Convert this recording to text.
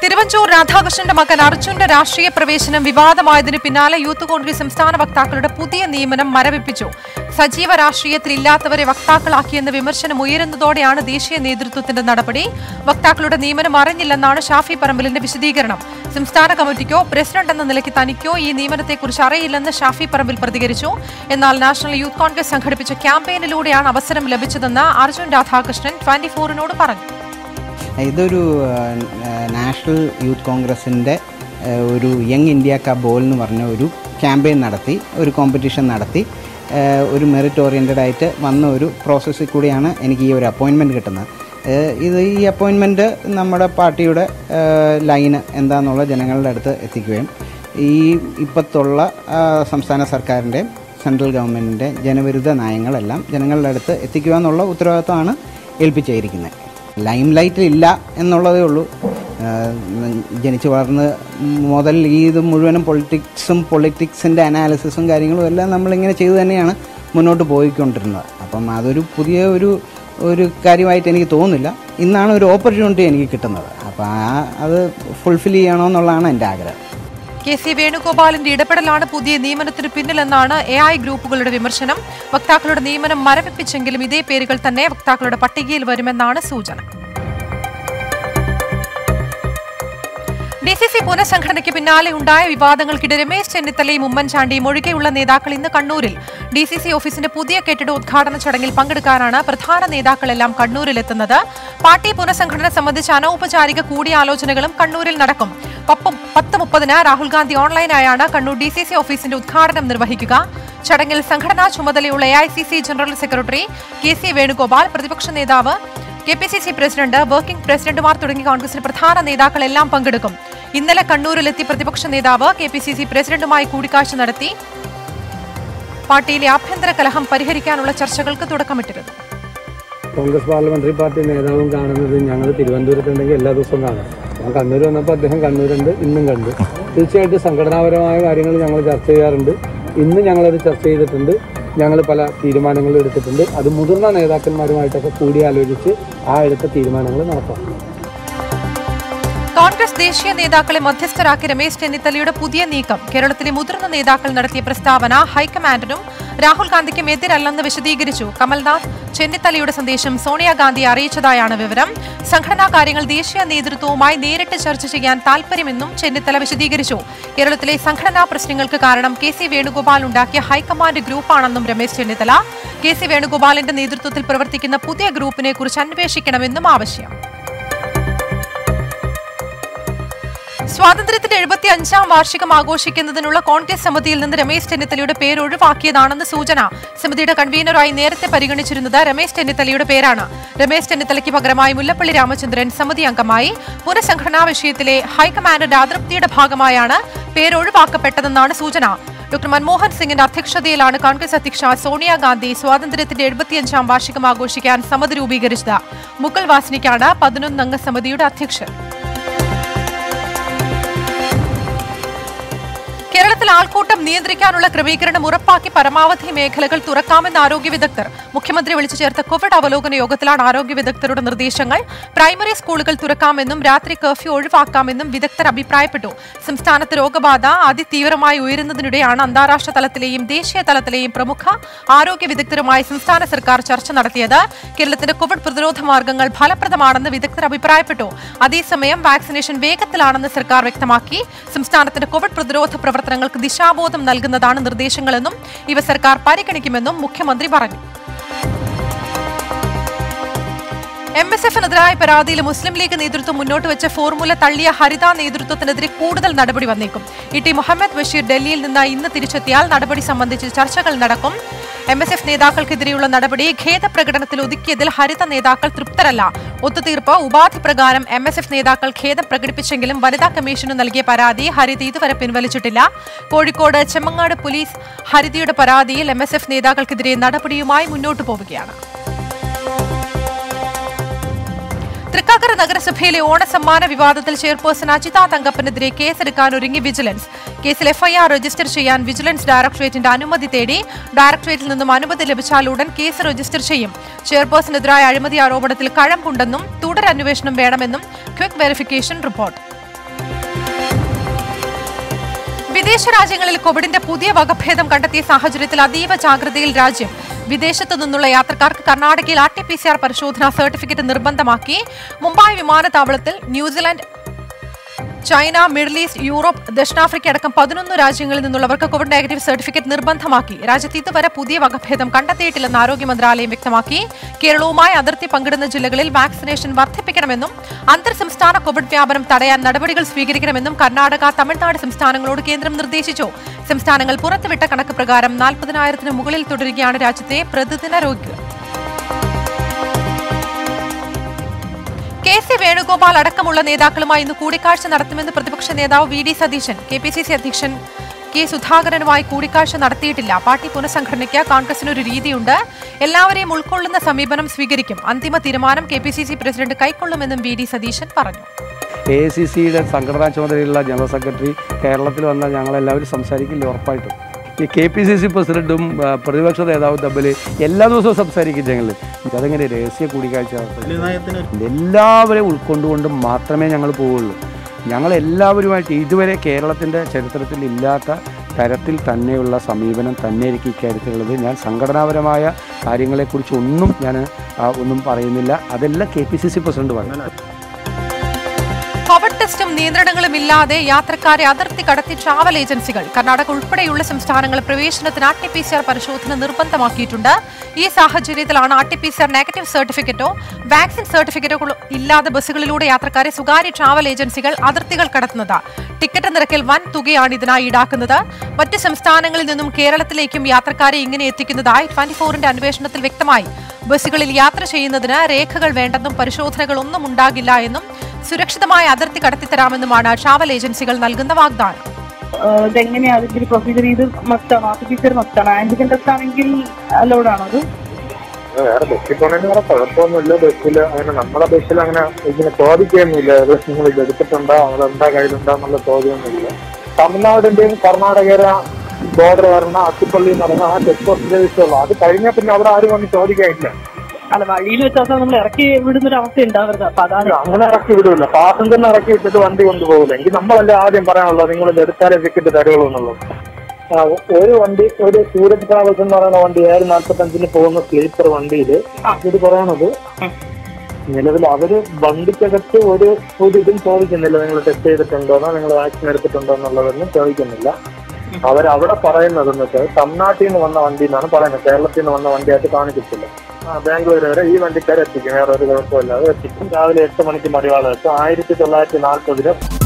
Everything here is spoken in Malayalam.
തിരുവഞ്ചൂർ രാധാകൃഷ്ണന്റെ മകൻ അർജുന്റെ രാഷ്ട്രീയ പ്രവേശനം വിവാദമായതിനു പിന്നാലെ യൂത്ത് കോൺഗ്രസ് സംസ്ഥാന വക്താക്കളുടെ പുതിയ നിയമനം മരവിപ്പിച്ചു സജീവ രാഷ്ട്രീയത്തിൽ ഇല്ലാത്തവരെ വക്താക്കളാക്കിയെന്ന വിമർശനം ഉയരുന്നതോടെയാണ് ദേശീയ നേതൃത്വത്തിന്റെ നടപടി വക്താക്കളുടെ നിയമനം അറിഞ്ഞില്ലെന്നാണ് ഷാഫി പറമ്പിലിന്റെ വിശദീകരണം സംസ്ഥാന കമ്മിറ്റിക്കോ പ്രസിഡന്റ് എന്ന നിലയ്ക്ക് തനിക്കോ ഈ നിയമനത്തെക്കുറിച്ച് അറിയില്ലെന്ന് ഷാഫി പറമ്പിൽ പ്രതികരിച്ചു എന്നാൽ നാഷണൽ യൂത്ത് കോൺഗ്രസ് സംഘടിപ്പിച്ച ക്യാമ്പയിനിലൂടെയാണ് അവസരം ലഭിച്ചതെന്ന് അർജുൻ രാധാകൃഷ്ണൻ ട്വന്റി ഫോറിനോട് പറഞ്ഞു ഇതൊരു ആ, നാഷണൽ യൂത്ത് കോൺഗ്രസിൻ്റെ ആ, ഒരു യങ് ഇന്ത്യ കപ്പ് ബോൾ എന്ന് പറഞ്ഞ ഒരു ക്യാമ്പയിൻ നടത്തി ഒരു കോമ്പറ്റീഷൻ നടത്തി ആ, ഒരു മെറിറ്റ് ഓറിയൻറ്റഡ് ആയിട്ട് വന്ന ഒരു പ്രോസസ്സിൽ കൂടിയാണ് എനിക്ക് ഈ ഒരു അപ്പോയിൻമെൻറ്റ് കിട്ടുന്നത് ആ, ഇത് ഈ അപ്പോയിൻമെൻറ്റ് നമ്മുടെ പാർട്ടിയുടെ ലൈന് എന്താണെന്നുള്ള ജനങ്ങളുടെ അടുത്ത് എത്തിക്കുകയും ഈ ഇപ്പത്തുള്ള ആ, സംസ്ഥാന സർക്കാരിൻ്റെയും സെൻട്രൽ ഗവൺമെൻറ്റിൻ്റെ ജനവിരുദ്ധ നയങ്ങളെല്ലാം ജനങ്ങളുടെ അടുത്ത് എത്തിക്കുക എന്നുള്ള ഉത്തരവാദിത്വമാണ് ഏൽപ്പിച്ചിരിക്കുന്നത് ലൈം ലൈറ്റിൽ ഇല്ല എന്നുള്ളതേ ഉള്ളൂ ആഹ് ജനിച്ചു വളർന്ന് മുതൽ ഈ ഇത് മുഴുവനും പൊളിറ്റിക്സും പൊളിറ്റിക്സിൻ്റെ അനാലിസിസും കാര്യങ്ങളും എല്ലാം നമ്മളിങ്ങനെ ചെയ്തു തന്നെയാണ് മുന്നോട്ട് പോയിക്കൊണ്ടിരുന്നത് അപ്പം അതൊരു പുതിയ ഒരു ഒരു കാര്യമായിട്ട് എനിക്ക് തോന്നുന്നില്ല ഇന്നാണ് ഒരു ഓപ്പർച്യൂണിറ്റി എനിക്ക് കിട്ടുന്നത് അപ്പോൾ ആ അത് ഫുൾഫിൽ ചെയ്യണമെന്നുള്ളതാണ് എൻ്റെ ആഗ്രഹം കെ സി വേണുഗോപാലിന്റെ ഇടപെടലാണ് പുതിയ നിയമനത്തിന് പിന്നിലെന്നാണ് എ ഐ ഗ്രൂപ്പുകളുടെ വിമർശനം വക്താക്കളുടെ നിയമനം മരവിപ്പിച്ചെങ്കിലും ഇതേ പേരുകൾ തന്നെ വക്താക്കളുടെ പട്ടികയിൽ വരുമെന്നാണ് സൂചന ഡി സി സി പുനഃസംഘടനയ്ക്ക് പിന്നാലെ ഉണ്ടായ വിവാദങ്ങൾക്കിടെ രമേശ് ചെന്നിത്തലയും ഉമ്മൻചാണ്ടിയും ഒഴികെയുള്ള നേതാക്കൾ ഇന്ന് കണ്ണൂരിൽ ഡി സി സി ഓഫീസിന്റെ പുതിയ കെട്ടിട ഉദ്ഘാടന ചടങ്ങിൽ പങ്കെടുക്കാനാണ് പ്രധാന നേതാക്കളെല്ലാം കണ്ണൂരിലെത്തുന്നത് പാർട്ടി പുനഃസംഘടന സംബന്ധിച്ച അനൗപചാരിക കൂടിയാലോചനകളും കണ്ണൂരിൽ നടക്കും പപ്പം- പത്ത് മുപ്പതിന് രാഹുൽ ഗാന്ധി ഓൺലൈനായാണ് കണ്ണൂർ ഡി സി സി ഓഫീസിന്റെ ഉദ്ഘാടനം നിർവഹിക്കുക ചടങ്ങിൽ സംഘടനാ ചുമതലയുള്ള A I C C general secretary K C Venugopal പ്രതിപക്ഷ നേതാവ് K P C C president working പ്രസിഡന്റുമാർ തുടങ്ങിയ കോൺഗ്രസിലെ പ്രധാന നേതാക്കളെല്ലാം പങ്കെടുക്കും ഇന്നലെ കണ്ണൂരിലെത്തി പ്രതിപക്ഷ നേതാവ് കെ പി സി സി പ്രസിഡന്റുമായി കൂടിക്കാഴ്ച നടത്തി പാർട്ടിയിലെ ആഭ്യന്തര കലഹം പരിഹരിക്കാനുള്ള ചർച്ചകൾക്ക് തുടക്കമിട്ടിരുന്നു കോൺഗ്രസ് പാർലമെന്ററി പാർട്ടി നേതാവും കാണുന്നത് ഞങ്ങൾ തിരുവനന്തപുരത്തുണ്ടെങ്കിൽ എല്ലാ ദിവസവും കാണും ഞാൻ കണ്ണൂർ വന്നപ്പോൾ അദ്ദേഹം കണ്ണൂരുണ്ട് ഇന്നും കണ്ടു തീർച്ചയായിട്ടും സംഘടനാപരമായ കാര്യങ്ങൾ ഞങ്ങൾ ചർച്ച ചെയ്യാറുണ്ട് ഇന്ന് ഞങ്ങളത് ചർച്ച ചെയ്തിട്ടുണ്ട് ഞങ്ങൾ പല തീരുമാനങ്ങളും എടുത്തിട്ടുണ്ട് അത് മുതിർന്ന നേതാക്കന്മാരുമായിട്ടൊക്കെ കൂടിയാലോചിച്ച് ആ എടുത്ത തീരുമാനങ്ങൾ നടത്താം കോൺഗ്രസ് ദേശീയ നേതാക്കളെ മധ്യസ്ഥരാക്കി രമേശ് ചെന്നിത്തലയുടെ പുതിയ നീക്കം കേരളത്തിലെ മുതിർന്ന നേതാക്കൾ നടത്തിയ പ്രസ്താവന ഹൈക്കമാൻഡിനും രാഹുൽ ഗാന്ധിക്കും എതിരല്ലെന്ന് വിശദീകരിച്ചു കമൽനാഥ് ചെന്നിത്തലയുടെ സന്ദേശം സോണിയാഗാന്ധിയെ അറിയിച്ചതായാണ് വിവരം സംഘടനാ കാര്യങ്ങൾ ദേശീയ നേതൃത്വവുമായി നേരിട്ട് ചർച്ച ചെയ്യാൻ താൽപര്യമെന്നും ചെന്നിത്തല വിശദീകരിച്ചു കേരളത്തിലെ സംഘടനാ പ്രശ്നങ്ങൾക്ക് കാരണം കെ സി വേണുഗോപാൽ ഉണ്ടാക്കിയ ഹൈക്കമാൻഡ് ഗ്രൂപ്പാണെന്നും രമേശ് ചെന്നിത്തല കെ സി വേണുഗോപാലിന്റെ നേതൃത്വത്തിൽ പ്രവർത്തിക്കുന്ന പുതിയ ഗ്രൂപ്പിനെ കുറിച്ച് അന്വേഷിക്കണമെന്നും ആവശ്യം സ്വാതന്ത്ര്യത്തിന്റെ എഴുപത്തി അഞ്ചാം വാർഷികം ആഘോഷിക്കുന്നതിനുള്ള കോൺഗ്രസ് സമിതിയിൽ നിന്ന് രമേശ് ചെന്നിത്തലയുടെ പേര് ഒഴിവാക്കിയതാണെന്ന് സൂചന സമിതിയുടെ കൺവീനറായി നേരത്തെ പരിഗണിച്ചിരുന്നത് രമേശ് ചെന്നിത്തലയുടെ പേരാണ് രമേശ് ചെന്നിത്തലയ്ക്ക് പകരമായി മുല്ലപ്പള്ളി രാമചന്ദ്രൻ സമിതി അംഗമായി പുനഃസംഘടനാ വിഷയത്തിലെ ഹൈക്കമാൻഡിന്റെ അതൃപ്തിയുടെ ഭാഗമായാണ് പേര് ഒഴിവാക്കപ്പെട്ടതെന്നാണ് സൂചന ഡോക്ടർ മൻമോഹൻ സിംഗിന്റെ അധ്യക്ഷതയിലാണ് കോൺഗ്രസ് അധ്യക്ഷ സോണിയാഗാന്ധി സ്വാതന്ത്ര്യത്തിന്റെ എഴുപത്തിയഞ്ചാം വാർഷികം ആഘോഷിക്കാൻ സമിതി രൂപീകരിച്ചത് മുക്കൽ വാസ്നിക്കാണ് പതിനൊന്നംഗ സമിതിയുടെ അധ്യക്ഷൻ കേരളത്തിൽ ആൾക്കൂട്ടം നിയന്ത്രിക്കാനുള്ള ക്രമീകരണം ഉറപ്പാക്കി പരമാവധി മേഖലകൾ തുറക്കാമെന്ന് ആരോഗ്യ വിദഗ്ധർ മുഖ്യമന്ത്രി വിളിച്ചു ചേർത്ത കോവിഡ് അവലോകന യോഗത്തിലാണ് ആരോഗ്യ വിദഗ്ധരുടെ നിർദ്ദേശങ്ങൾ പ്രൈമറി സ്കൂളുകൾ തുറക്കാമെന്നും രാത്രി കർഫ്യൂ ഒഴിവാക്കാമെന്നും വിദഗ്ധർ അഭിപ്രായപ്പെട്ടു സംസ്ഥാനത്ത് രോഗബാധ അതിതീവ്രമായി ഉയരുന്നതിനിടെയാണ് അന്താരാഷ്ട്ര തലത്തിലെയും ദേശീയ തലത്തിലെയും പ്രമുഖ ആരോഗ്യ വിദഗ്ധരുമായി സംസ്ഥാന സർക്കാർ ചർച്ച നടത്തിയത് കേരളത്തിന്റെ കോവിഡ് പ്രതിരോധ മാർഗങ്ങൾ ഫലപ്രദമാണെന്ന് വിദഗ്ധർ അഭിപ്രായപ്പെട്ടു അതേസമയം വാക്സിനേഷൻ വേഗത്തിലാണെന്ന് സർക്കാർ വ്യക്തമാക്കി സംസ്ഥാനത്തിന്റെ കോവിഡ് പ്രതിരോധ പ്രവർത്തനങ്ങൾക്ക് ദിശാബോധം നൽകുന്നതാണ് നിർദ്ദേശങ്ങളെന്നും ഇവ സർക്കാർ പരിഗണിക്കുമെന്നും മുഖ്യമന്ത്രി പറഞ്ഞു എം എസ് എഫിനെതിരായ പരാതിയിൽ മുസ്ലിം ലീഗ് നേതൃത്വം മുന്നോട്ട് വെച്ച ഫോർമുല തള്ളിയ ഹരിത നേതൃത്വത്തിനെതിരെ കൂടുതൽ നടപടി വന്നേക്കും ഇ ടി മുഹമ്മദ് ബഷീർ ഡൽഹിയിൽ നിന്ന് ഇന്ന് തിരിച്ചെത്തിയാൽ നടപടി സംബന്ധിച്ച് ചർച്ചകൾ നടക്കും എം എസ് എഫ് നേതാക്കൾക്കെതിരെയുള്ള നടപടി ഖേദപ്രകടനത്തിൽ ഒതുക്കിയതിൽ ഹരിത നേതാക്കൾ തൃപ്തരല്ല ഒത്തുതീർപ്പ് ഉപാധി പ്രകാരം എം എസ് എഫ് നേതാക്കൾ ഖേദം പ്രകടിപ്പിച്ചെങ്കിലും വനിതാ കമ്മീഷന് നൽകിയ പരാതി ഹരിത ഇതുവരെ പിൻവലിച്ചിട്ടില്ല കോഴിക്കോട് ചെമ്മങ്ങാട് പോലീസ് ഹരിതയുടെ പരാതിയിൽ എം എസ് എഫ് നേതാക്കൾക്കെതിരെ നടപടിയുമായി മുന്നോട്ടു പോവുകയാണ് തൃക്കാക്കര നഗരസഭയിലെ ഓണസമ്മാന വിവാദത്തിൽ ചെയർപേഴ്സൺ അജിത തങ്കപ്പനെതിരെ കേസെടുക്കാൻ ഒരുങ്ങി വിജിലൻസ് കേസിൽ എഫ്ഐആർ രജിസ്റ്റർ ചെയ്യാൻ വിജിലൻസ് ഡയറക്ടറേറ്റിന്റെ അനുമതി തേടി ഡയറക്ടറേറ്റിൽ നിന്നും അനുമതി ലഭിച്ചാൽ ഉടൻ കേസ് രജിസ്റ്റർ ചെയ്യും ചെയർപേഴ്സണെതിരായ അഴിമതി ആരോപണത്തിൽ കഴമ്പുണ്ടെന്നും തുടരന്വേഷണം വേണമെന്നും ക്വിക്ക് വെരിഫിക്കേഷൻ റിപ്പോർട്ട് വിദേശ രാജ്യങ്ങളിൽ കോവിഡിന്റെ പുതിയ വകഭേദം കണ്ടെത്തിയ സാഹചര്യത്തിൽ അതീവ ജാഗ്രതയിൽ രാജ്യം വിദേശത്തു നിന്നുള്ള യാത്രക്കാർക്ക് കർണാടകയിൽ R T P C R പരിശോധനാ സർട്ടിഫിക്കറ്റ് നിർബന്ധമാക്കി മുംബൈ വിമാനത്താവളത്തിൽ New Zealand China Middle East Europe ദക്ഷിണാഫ്രിക്ക അടക്കം പതിനൊന്ന് രാജ്യങ്ങളിൽ നിന്നുള്ളവർക്ക് കോവിഡ് നെഗറ്റീവ് സർട്ടിഫിക്കറ്റ് നിർബന്ധമാക്കി രാജ്യത്ത് ഇതുവരെ പുതിയ വകഭേദം കണ്ടെത്തിയിട്ടില്ലെന്ന് ആരോഗ്യ മന്ത്രാലയം വ്യക്തമാക്കി കേരളവുമായി അതിർത്തി പങ്കിടുന്ന ജില്ലകളിൽ വാക്സിനേഷൻ വർദ്ധിപ്പിക്കണമെന്നും അന്തർ സംസ്ഥാന കോവിഡ് വ്യാപനം തടയാൻ നടപടികൾ സ്വീകരിക്കണമെന്നും കർണാടക തമിഴ്നാട് സംസ്ഥാനങ്ങളോട് കേന്ദ്രം നിർദ്ദേശിച്ചു സംസ്ഥാനങ്ങൾ പുറത്തുവിട്ട കണക്ക് പ്രകാരം നാൽപ്പതിനായിരത്തിന് മുകളിൽ തുടരുകയാണ് രാജ്യത്തെ പ്രതിദിന രോഗികൾ കെ സി വേണുഗോപാൽ അടക്കമുള്ള നേതാക്കളുമായി ഇന്ന് കൂടിക്കാഴ്ച നടത്തുമെന്ന് പ്രതിപക്ഷ നേതാവ് V D Satheesan K P C C അധ്യക്ഷൻ കെ സുധാകരനുമായി കൂടിക്കാഴ്ച നടത്തിയിട്ടില്ല പാർട്ടി പുനഃസംഘടനയ്ക്ക് കോൺഗ്രസിന് ഒരു രീതിയുണ്ട് എല്ലാവരെയും ഉൾക്കൊള്ളുന്ന സമീപനം സ്വീകരിക്കും അന്തിമ തീരുമാനം K P C C president കൈക്കൊള്ളുമെന്നും വി ഡി സതീശൻ പറഞ്ഞു എ ഐ സി സിയുടെ സംഘടനാ ചുമതലയുള്ള ജനറൽ സെക്രട്ടറി കേരളത്തിൽ വന്നാൽ ഞങ്ങളെല്ലാവരും സംസാരിക്കില്ല ഉറപ്പായിട്ടും ഈ കെ പി സി സി പ്രസിഡന്റും ആ, പ്രതിപക്ഷ നേതാവും തമ്മിൽ എല്ലാ ദിവസവും സംസാരിക്കും ഞങ്ങൾ അതെങ്ങനെ രഹസ്യ കൂടിക്കാഴ്ച നടത്തുന്നത്? എല്ലാവരെയും ഉൾക്കൊണ്ടുകൊണ്ട് മാത്രമേ ഞങ്ങൾ പോവുള്ളൂ ഞങ്ങൾ എല്ലാവരുമായിട്ട് ഇതുവരെ കേരളത്തിൻ്റെ ചരിത്രത്തിൽ ഇല്ലാത്ത തരത്തിൽ തന്നെയുള്ള സമീപനം തന്നെയായിരിക്കും ഇക്കാര്യത്തിലുള്ളത് ഞാൻ സംഘടനാപരമായ കാര്യങ്ങളെക്കുറിച്ച് ഒന്നും ഞാൻ ആ, ഒന്നും പറയുന്നില്ല അതെല്ലാം K P C C president പറയും കോവിഡ് ടെസ്റ്റും നിയന്ത്രണങ്ങളും ഇല്ലാതെ യാത്രക്കാരെ അതിർത്തി കടത്തി ട്രാവൽ ഏജൻസികൾ കർണാടക ഉൾപ്പെടെയുള്ള സംസ്ഥാനങ്ങൾ പ്രവേശനത്തിന് R T P C R പരിശോധന നിർബന്ധമാക്കിയിട്ടുണ്ട് ഈ സാഹചര്യത്തിലാണ് R T P C R negative സർട്ടിഫിക്കറ്റോ വാക്സിൻ സർട്ടിഫിക്കറ്റോ ഇല്ലാതെ ബസ്സുകളിലൂടെ യാത്രക്കാരെ സ്വകാര്യ ട്രാവൽ ഏജൻസികൾ അതിർത്തികൾ കടത്തുന്നത് ടിക്കറ്റ് നിരക്കിൽ വൻ തുകയാണ് ഇതിനായി ഈടാക്കുന്നത് മറ്റ് സംസ്ഥാനങ്ങളിൽ നിന്നും കേരളത്തിലേക്കും യാത്രക്കാരെ ഇങ്ങനെ എത്തിക്കുന്നതായി ട്വന്റി ഫോറിന്റെ അന്വേഷണത്തിൽ വ്യക്തമായി ബസ്സുകളിൽ യാത്ര ചെയ്യുന്നതിന് രേഖകൾ വേണ്ടെന്നും പരിശോധനകൾ ഒന്നും ഉണ്ടാകില്ല എന്നും സുരക്ഷിതമായ അതിർത്തി കടത്തിത്തരാമെന്നുമാണ് ട്രാവൽ ഏജൻസികൾ നൽകുന്ന വാഗ്ദാനം ഏഹ് ഇതെങ്ങനെയാ അതിന്റെ ഒരു പ്രൊസീജിയർ ഇത് മസ്റ്റാണോ ആർട്ടിഫിഷ്യർ മസ്റ്റാണോ ആന്റിജൻ ടെസ്റ്റ് ആണെങ്കിൽ അലോഡാണോ അത് വേറെ ബസ്സിൽ പോണേന് വേറെ കുഴപ്പമൊന്നുമില്ല ബസ്സിൽ അങ്ങനെ നമ്മുടെ ബസ്സിൽ അങ്ങനെ ഇങ്ങനെ ചോദിക്കുകയൊന്നുമില്ല അത് നിങ്ങൾ ഇത് എടുത്തിട്ടുണ്ടോ അതെന്താ കയ്യിലുണ്ടോ എന്നുള്ള ചോദ്യമൊന്നുമില്ല തമിഴ്നാടിന്റെയും കർണാടകയുടെ ബോർഡർ വരുന്ന അത്തിപ്പള്ളി എന്ന് പറയുന്ന ആ ചെക്ക് പോസ്റ്റ് വിഷയമുള്ളൂ അത് കഴിഞ്ഞാൽ പിന്നെ അവിടെ ആരും വന്ന് ചോദിക്കാനില്ല അല്ല വഴിയിൽ വെച്ച് അവസാനം നമ്മൾ ഇറക്കി വിടുന്ന ഒരു അവസ്ഥ ഉണ്ടാവരുത് അപ്പൊ അതാണ് അങ്ങനെ ഇറക്കി വിടില്ല പാസഞ്ചറിനെ ഇറക്കി വിട്ടിട്ട് വണ്ടി കൊണ്ടുപോകില്ല എങ്കിൽ നമ്മളല്ലേ ആദ്യം പറയാനുള്ളത് നിങ്ങൾ ഇത് എടുത്താലേ ടിക്കറ്റ് തരുള്ളൂ എന്നുള്ളത് ആ, ഒരു വണ്ടി ഒരു സൂരജ് ട്രാവൽസ് എന്ന് പറയുന്ന വണ്ടി ഏഴ് നാൽപ്പത്തഞ്ചിന് പോകുന്ന സ്ലീപ്പർ വണ്ടിയിൽ ഇത് പറയണത് നിലവിൽ അവര് വണ്ടിക്കകത്ത് ഒരു ഒരു ഇതും ചോദിക്കുന്നില്ല നിങ്ങൾ ടെസ്റ്റ് ചെയ്തിട്ടുണ്ടോന്നോ നിങ്ങൾ വാക്സിൻ എടുത്തിട്ടുണ്ടോ എന്നുള്ളതൊന്നും ചോദിക്കുന്നില്ല അവരവിടെ പറയുന്നതെന്ന് വെച്ചാൽ തമിഴ്നാട്ടിൽ നിന്ന് വന്ന വണ്ടി എന്നാണ് പറയുന്നത് കേരളത്തിൽ നിന്ന് വന്ന വണ്ടിയായിട്ട് കാണിക്കത്തില്ല ആ ബാംഗ്ലൂർ വരെ ഈ വണ്ടിക്കാർ എത്തിക്കും വേറെ ഒരു കുഴപ്പമില്ലാതെ എത്തിക്കും രാവിലെ എട്ട് മണിക്ക് മടിവാളം എത്തും ആയിരത്തി തൊള്ളായിരത്തി നാൽപ്പതിന്